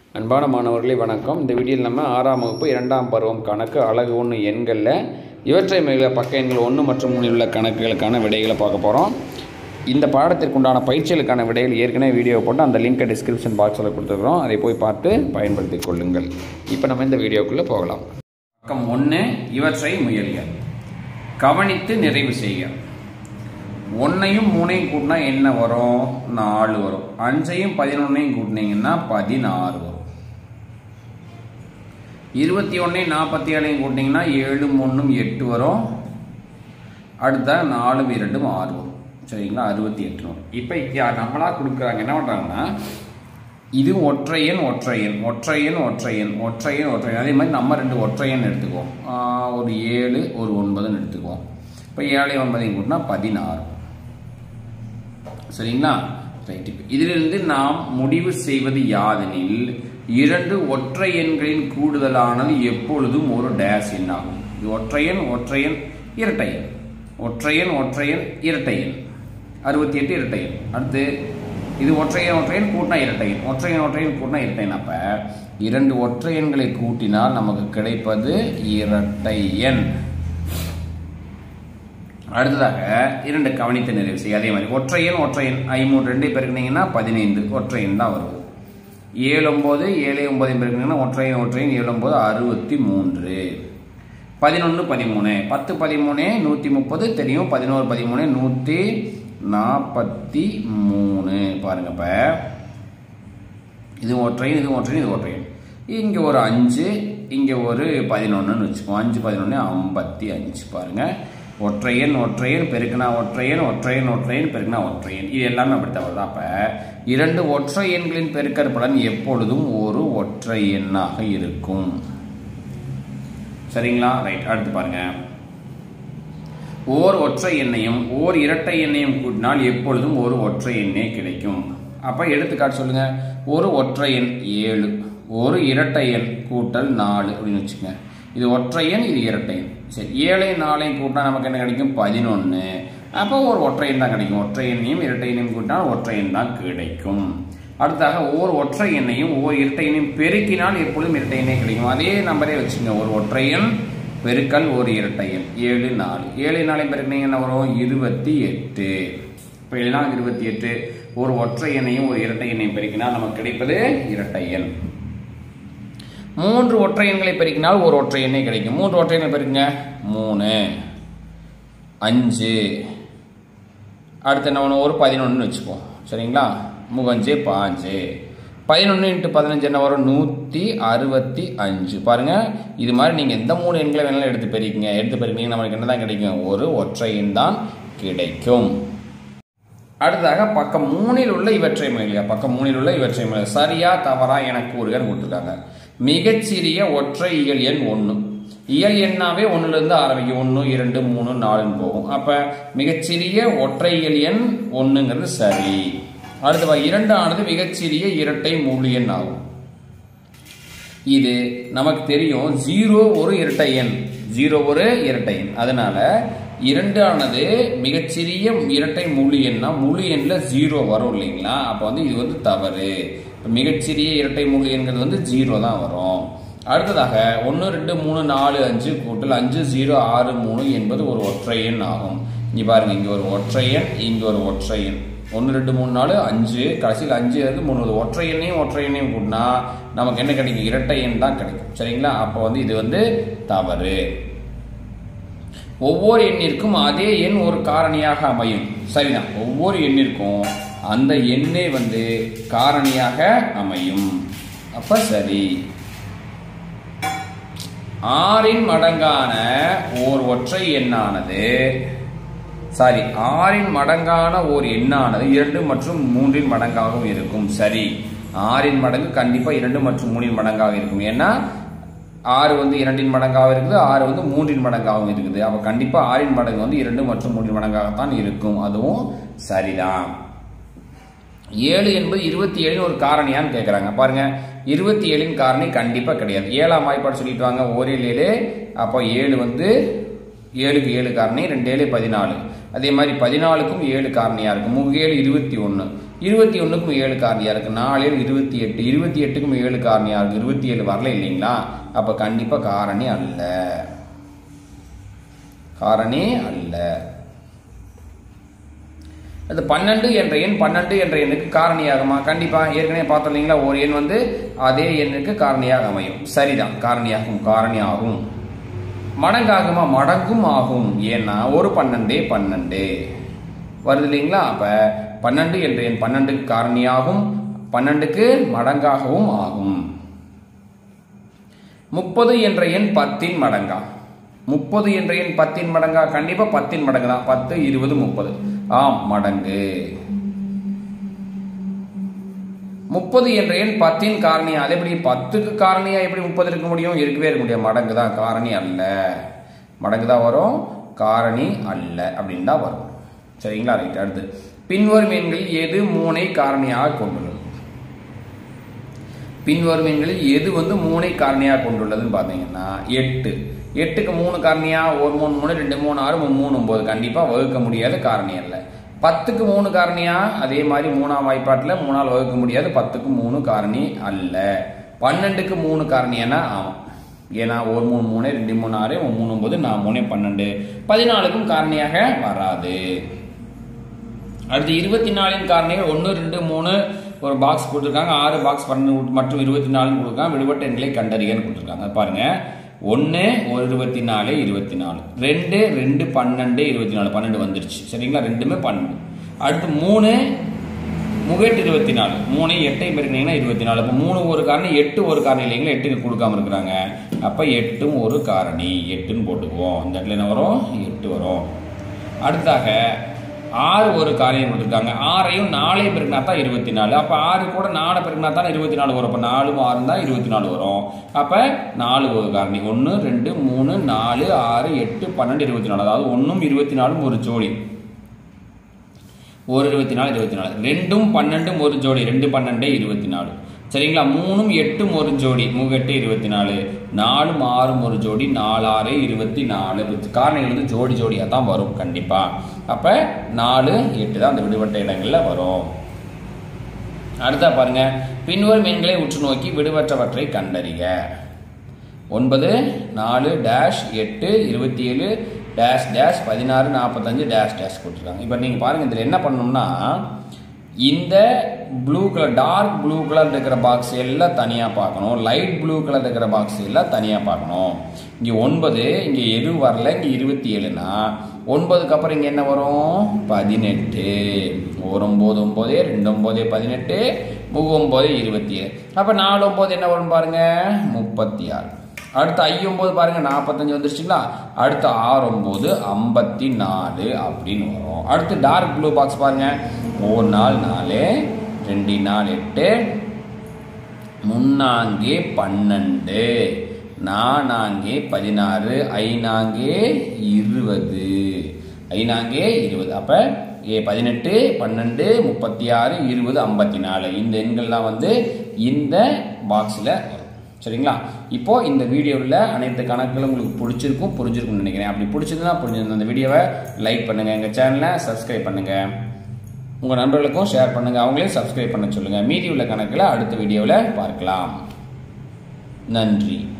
அன்பான மாணவர்களே வணக்கம் இந்த வீடியோவில் நம்ம ஆறாம் வகுப்பு இரண்டாம் பருவம் கணக்கு அழகு ஒன்று எண்களில் இவற்றை மிக பக்க எண்கள் ஒன்று மற்றும் மூணில் உள்ள கணக்குகளுக்கான விடைகளை பார்க்க போகிறோம் இந்த பாடத்திற்குண்டான பயிற்சிகளுக்கான விடைகள் ஏற்கனவே வீடியோ போட்டு அந்த லிங்கை டிஸ்கிரிப்ஷன் பாக்ஸில் கொடுத்துருக்குறோம் அதை போய் பார்த்து பயன்படுத்திக் கொள்ளுங்கள் இப்போ நம்ம இந்த வீடியோக்குள்ளே போகலாம் பக்கம் ஒன்று இவற்றை முயல்க கவனித்து நிறைவு செய்க ஒன்னையும் மூணையும் கூட்டினா என்ன வரும் நாலு வரும் அஞ்சையும் பதினொன்னையும் கூட்டினீங்கன்னா பதினாறு வரும் இருபத்தி ஒன்னையும் நாற்பத்தி ஏழையும் கூட்டினீங்கன்னா ஏழு மூணும் எட்டு வரும் அடுத்த நாலும் இரண்டும் ஆறு வரும் சரிங்களா அறுபத்தி எட்டு வரும் இப்போ நம்மளா கொடுக்குறாங்க என்ன பண்ணுறாங்கன்னா இது ஒற்றையன் ஒற்றையன் ஒற்றையன் ஒற்றையன் ஒற்றையன் ஒற்றையன் அதே மாதிரி நம்ம ரெண்டு ஒற்றையன் எடுத்துக்குவோம் ஆஹ் ஒரு ஏழு ஒரு ஒன்பதுன்னு எடுத்துக்குவோம் இப்போ ஏழு ஒன்பதையும் கூட்டினா பதினாறு சரிங்களா ரைட் இப்போ இதிலிருந்து நாம் முடிவு செய்வது யாதெனில் இரண்டு ஒற்றை எண்களின் கூடுதலானது எப்பொழுதும் ஒரு டேஷ் எண்ணாகும் இது ஒற்றையன் ஒற்றையன் இரட்டையன் ஒற்றையன் ஒற்றையன் இரட்டையன் அறுபத்தி எட்டு இரட்டையன் அடுத்து இது ஒற்றையன் ஒற்றையன் கூட்டினா இரட்டையன் ஒற்றையன் ஒற்றையன் கூட்டினா இரட்டையன் அப்ப இரண்டு ஒற்றை எண்களை கூட்டினால் நமக்கு கிடைப்பது இரட்டையன் அடுத்ததாக இரண்டு கவனித்து நிறைவு செய்ய அதே மாதிரி ஒற்றையன் ஒற்றையன் ஐமூணு ரெண்டு பெருக்கினீங்கன்னா பதினைந்து ஒற்றையன் தான் வருது ஏழு ஒம்பது ஏழு ஒன்பது பெருக்கினீங்கன்னா ஒற்றையன் ஒற்றையன் ஏழு ஒம்பது அறுபத்தி மூன்று பதினொன்று பதிமூணு பத்து பதிமூணு நூற்றி முப்பது தெரியும் பதினோரு பதிமூணு நூற்றி நாற்பத்தி மூணு பாருங்க இப்போ இது ஒற்றையன் இது ஒற்றையன் இது ஒற்றையன் இங்கே ஒரு அஞ்சு இங்கே ஒரு பதினொன்றுன்னு வச்சுக்கோம் அஞ்சு பதினொன்று ஐம்பத்தி அஞ்சு பாருங்கள் ஒற்றையன் ஒற்றையன் பெருக்கினா ஒற்றையன் ஒற்றையன் ஒற்றையன் பெருக்கினா ஒற்றையன் இது எல்லாமே அப்படித்தான் வருது அப்போ இரண்டு ஒற்றை எண்களின் பெருக்கற் பலன் எப்பொழுதும் ஒரு ஒற்றை எண்ணாக இருக்கும் சரிங்களா ரைட் அடுத்து பாருங்க ஓர் ஒற்றை எண்ணையும் ஓர் இரட்டை எண்ணையும் கூட்டினால் எப்பொழுதும் ஒரு ஒற்றை எண்ணே கிடைக்கும் அப்ப எடுத்துக்காட்டு சொல்லுங்க ஒரு ஒற்றை எண் ஏழு ஒரு இரட்டை எண் கூட்டல் நாலு அப்படின்னு வச்சுக்கோங்க இது ஒற்றை எண் இது இரட்டை எண் சரி ஏழையும் நாளையும் கூட்டினா நமக்கு என்ன கிடைக்கும் பதினொன்று அப்போ ஒரு ஒற்றை எண் தான் கிடைக்கும் ஒற்றை எண்ணையும் இரட்டை எண்ணையும் கூட்டினால் ஒற்றை எண் தான் கிடைக்கும் அடுத்தாக ஓர் ஒற்றை எண்ணையும் ஓர் இரட்டை எண்ணையும் பெருக்கினால் எப்பொழுதும் இரட்டை எண்ணே கிடைக்கும் அதே நம்பரே வச்சுங்க ஒரு ஒற்றை எண் பெருக்கல் ஒரு இரட்டை எண் ஏழு நாலு ஏழு நாளையும் பெருக்கினீங்க என்ன வரும் இருபத்தி எட்டு இப்போ ஏழு நாள் இருபத்தி எட்டு ஒரு ஒற்றை எண்ணையும் ஒரு இரட்டை எண்ணையும் பெருக்கினால் நமக்கு கிடைப்பது இரட்டை எண் மூன்று ஒற்றை எண்களை பெருக்கினால் ஒரு ஒற்றை எண்ணை கிடைக்கும் மூன்று ஒற்றை எண்ணை பெருக்குங்க மூணு அஞ்சு அடுத்து என்ன பண்ணுவோம் ஒரு பதினொன்று வச்சுப்போம் சரிங்களா முகஞ்சு பாஞ்சு பதினொன்று இன்ட்டு பதினஞ்சு என்ன வரும் நூற்றி அறுபத்தி அஞ்சு பாருங்க இது மாதிரி நீங்கள் எந்த மூணு எண்களை வேணாலும் எடுத்து பெருக்கிங்க எடுத்து பெருக்கிங்க நம்மளுக்கு என்ன தான் கிடைக்கும் ஒரு ஒற்றை எண் தான் கிடைக்கும் அடுத்ததாக பக்கம் மூணில் உள்ள இவற்றை மொழியா பக்கம் மூணில் உள்ள இவற்றை மொழி சரியா தவறா என கூறுகன்னு கொடுத்துருக்காங்க மிகச்சிறிய ஒற்றை இயல் எண் ஒன்று இயல் எண்ணாவே ஒன்றுலேருந்து ஆரம்பிக்கும் ஒன்று இரண்டு மூணு நாலுன்னு போகும் அப்போ மிகச்சிறிய ஒற்றை இயல் எண் ஒன்றுங்கிறது சரி அடுத்து இரண்டு ஆனது மிகச்சிறிய இரட்டை முழு எண் ஆகும் இது நமக்கு தெரியும் ஜீரோ ஒரு இரட்டை எண் ஜீரோ ஒரு இரட்டை எண் அதனால இரண்டு ஆனது மிகச்சிறிய இரட்டை முழு எண்ணா முழு எண்ணில் ஜீரோ வரும் இல்லைங்களா அப்போ வந்து இது வந்து தவறு மிகச்சிறிய இரட்டை முழு எண்கிறது வந்து ஜீரோ தான் வரும் அடுத்ததாக ஒன்று ரெண்டு மூணு நாலு அஞ்சு கூட்டல் அஞ்சு ஜீரோ ஆறு மூணு என்பது ஒரு ஒற்றை எண் ஆகும் இங்கே பாருங்க இங்கே ஒரு ஒற்றை எண் இங்கே ஒரு ஒற்றை எண் ஒன்று ரெண்டு மூணு நாலு அஞ்சு கடைசியில் அஞ்சு இருந்து மூணு ஒற்றை எண்ணையும் ஒற்றை எண்ணையும் கூட்டினா நமக்கு என்ன கிடைக்கும் இரட்டை எண் தான் கிடைக்கும் சரிங்களா அப்போ வந்து இது வந்து தவறு ஒவ்வொரு எண்ணிற்கும் அதே எண் ஒரு காரணியாக அமையும் சரிதான் ஒவ்வொரு எண்ணிற்கும் அந்த எண்ணே வந்து காரணியாக அமையும் அப்ப சரி ஆறின் மடங்கான ஓர் ஒற்றை எண்ணானது சாரி ஆறின் மடங்கான ஓர் எண்ணானது இரண்டு மற்றும் மூன்றின் மடங்காகவும் இருக்கும் சரி ஆறின் மடங்கு கண்டிப்பா இரண்டு மற்றும் மூணின் மடங்காக இருக்கும் ஏன்னா ஆறு வந்து இரண்டின் மடங்காக இருக்குது ஆறு வந்து மூன்றின் மடங்காகவும் இருக்குது அப்போ கண்டிப்பாக ஆறின் மடங்கு வந்து இரண்டு மற்றும் மூன்றின் மடங்காகத்தான் இருக்கும் அதுவும் சரிதான் ஏழு என்பது இருபத்தி ஏழின் ஒரு காரணியான்னு கேட்குறாங்க பாருங்க இருபத்தி ஏழின் காரணி கண்டிப்பாக கிடையாது ஏழாம் வாய்ப்பாடு சொல்லிட்டு வாங்க ஓரில் ஏழு அப்போ ஏழு வந்து ஏழுக்கு ஏழு காரணி ரெண்டு ஏழு பதினாலு அதே மாதிரி பதினாலுக்கும் ஏழு காரணியாக இருக்கும் மூணு ஏழு இருபத்தி ஒன்று இருபத்தி ஒன்றுக்கும் ஏழு காரணியா இருக்கு நாலு இருபத்தி எட்டு இருபத்தி எட்டுக்கும் ஏழு காரணியா இருக்கு இருபத்தி ஏழு வரல இல்லைங்களா அப்ப கண்டிப்பா காரணி அல்ல காரணி அல்ல அது பன்னெண்டு என்ற எண் பன்னெண்டு என்ற எண்ணுக்கு காரணியாகுமா கண்டிப்பா ஏற்கனவே பார்த்தோம் இல்லைங்களா ஒரு எண் வந்து அதே எண்ணுக்கு காரணியாக அமையும் சரிதான் காரணியாகும் காரணி ஆகும் மடங்காகுமா மடங்கும் ஆகும் ஏன்னா ஒரு பன்னெண்டே பன்னெண்டு வருது இல்லைங்களா அப்ப பன்னெண்டு என்ற எண் பன்னெண்டுக்கு காரணியாகும் பன்னெண்டுக்கு மடங்காகவும் ஆகும் முப்பது என்ற எண் பத்தின் மடங்கா முப்பது என்ற எண் பத்தின் மடங்கா கண்டிப்பா பத்தின் மடங்கு தான் பத்து இருபது முப்பது ஆம் மடங்கு முப்பது என்ற எண் பத்தின் காரணியா அது எப்படி பத்துக்கு காரணியா எப்படி முப்பது இருக்க முடியும் இருக்கவே இருக்க முடியும் மடங்கு தான் காரணி அல்ல மடங்கு தான் வரும் காரணி அல்ல அப்படின்னு தான் வரும் சரிங்களா ரைட் அடுத்து பின்வரும் எண்களில் எது மூனை காரணியாக கொண்டுள்ளது பின்வரும் எண்களில் எது வந்து மூனை காரணியாக கொண்டுள்ளதுன்னு பார்த்தீங்கன்னா எட்டு எட்டுக்கு மூணு காரணியா ஒரு மூணு மூணு ரெண்டு மூணு ஆறு மூணு மூணு ஒன்பது கண்டிப்பாக வகுக்க முடியாத காரணி அல்ல பத்துக்கு மூணு காரணியா அதே மாதிரி மூணாம் வாய்ப்பாட்டில் மூணால் வகுக்க முடியாது பத்துக்கு மூணு காரணி அல்ல பன்னெண்டுக்கு மூணு காரணியானா ஆமாம் ஏன்னா ஒரு மூணு மூணு ரெண்டு மூணு ஆறு மூணு ஒன்பது நான் மூணு பன்னெண்டு பதினாலுக்கும் காரணியாக வராது அடுத்து இருபத்தி நாலின் காரணிகள் ஒன்று ரெண்டு மூணு ஒரு பாக்ஸ் கொடுத்துருக்காங்க ஆறு பாக்ஸ் பன்னெண்டு மற்றும் இருபத்தி நாலுன்னு கொடுக்காங்க விடுபட்ட எண்களை கண்டறியன்னு கொடுத்துருக்காங்க பாருங்க ஒன்று ஒரு இருபத்தி நாலு இருபத்தி நாலு ரெண்டு ரெண்டு பன்னெண்டு இருபத்தி நாலு பன்னெண்டு வந்துருச்சு சரிங்களா ரெண்டுமே பன்னெண்டு அடுத்து மூணு முகேட்டு இருபத்தி நாலு மூணு எட்டையும் பெருக்கினீங்கன்னா இருபத்தி நாலு அப்போ மூணு ஒரு காரணி எட்டு ஒரு காரணி இல்லைங்களா எட்டுக்கு கொடுக்காம இருக்கிறாங்க அப்போ எட்டும் ஒரு காரணி எட்டுன்னு போட்டுக்குவோம் இந்த இடத்துல என்ன வரும் எட்டு வரும் அடுத்தாக ஆறு ஒரு காரியம் கொடுத்துருக்காங்க ஆறையும் நாலையும் பெருக்கினா தான் இருபத்தி நாலு அப்போ ஆறு கூட நாலு பெருக்கினா தான் இருபத்தி நாலு வரும் அப்போ நாலு ஆறு தான் இருபத்தி நாலு வரும் அப்போ நாலு ஒரு காரணி ஒன்று ரெண்டு மூணு நாலு ஆறு எட்டு பன்னெண்டு இருபத்தி நாலு அதாவது ஒன்றும் இருபத்தி நாலும் ஒரு ஜோடி ஒரு இருபத்தி நாலு இருபத்தி நாலு ரெண்டும் பன்னெண்டும் ஒரு ஜோடி ரெண்டு பன்னெண்டு இருபத்தி நாலு சரிங்களா மூணும் எட்டும் ஒரு ஜோடி மூவெட்டு இருபத்தி நாலு நாலும் ஆறும் ஒரு ஜோடி நாலு ஆறு இருபத்தி நாலு காரணிகள் வந்து ஜோடி ஜோடியாக தான் வரும் கண்டிப்பாக அப்போ நாலு எட்டு தான் அந்த விடுபட்ட இடங்களில் வரும் அடுத்தா பாருங்க பின்வரும் எண்களை உற்று நோக்கி விடுபற்றவற்றை கண்டறிக ஒன்பது நாலு டேஷ் எட்டு இருபத்தி ஏழு டேஷ் டேஷ் பதினாறு நாற்பத்தஞ்சு டேஷ் டேஷ் கொடுத்துருக்காங்க இப்போ நீங்கள் பாருங்கள் இதில் என்ன பண்ணணும்னா இந்த blue colour dark blue colour இருக்கிற பாக்ஸ் எல்லாம் தனியாக பார்க்கணும் லைட் ப்ளூ கலர் இருக்கிற பாக்ஸ் எல்லாம் தனியாக பார்க்கணும் இங்கே ஒன்பது இங்கே எது வரல இங்கே இருபத்தி ஏழுனா ஒன்பதுக்கு அப்புறம் இங்கே என்ன வரும் பதினெட்டு ஒரு ஒம்பது ஒம்பது ரெண்டு ஒம்பது பதினெட்டு மூணு ஒம்பது இருபத்தி ஏழு அப்போ நாலு ஒம்பது என்ன வரும் பாருங்க முப்பத்தி ஆறு அடுத்து ஐ ஒம்பது பாருங்க நாற்பத்தஞ்சு வந்துருச்சுங்களா அடுத்து ஆறு ஒம்பது ஐம்பத்தி நாலு அப்படின்னு வரும் அடுத்து டார்க் ப்ளூ பாக்ஸ் பாருங்க ஒரு நாள் நாலு ரெண்டு நாள் எட்டு முன்னாங்கே பன்னெண்டு நானாங்கே பதினாறு ஐநாங்கே இருபது ஐநாங்கே இருபது அப்போ ஏ பதினெட்டு பன்னெண்டு முப்பத்தி ஆறு இருபது ஐம்பத்தி நாலு இந்த எண்கள்லாம் வந்து இந்த பாக்ஸில் வரும் சரிங்களா இப்போ இந்த வீடியோவில் அனைத்து கணக்குகளும் உங்களுக்கு பிடிச்சிருக்கும் புரிஞ்சிருக்கும்னு நினைக்கிறேன் அப்படி பிடிச்சிருந்தா புரிஞ்சிருந்த அந்த வீடியோவை லைக் பண்ணுங்கள் எங்கள் சேனலை சப்ஸ்கிரைப் பண்ணுங்கள் உங்கள் நண்பர்களுக்கும் ஷேர் பண்ணுங்கள் அவங்களையும் சப்ஸ்கிரைப் பண்ண சொல்லுங்கள் மீதி உள்ள கணக்கில் அடுத்த வீடியோவில் பார்க்கலாம் நன்றி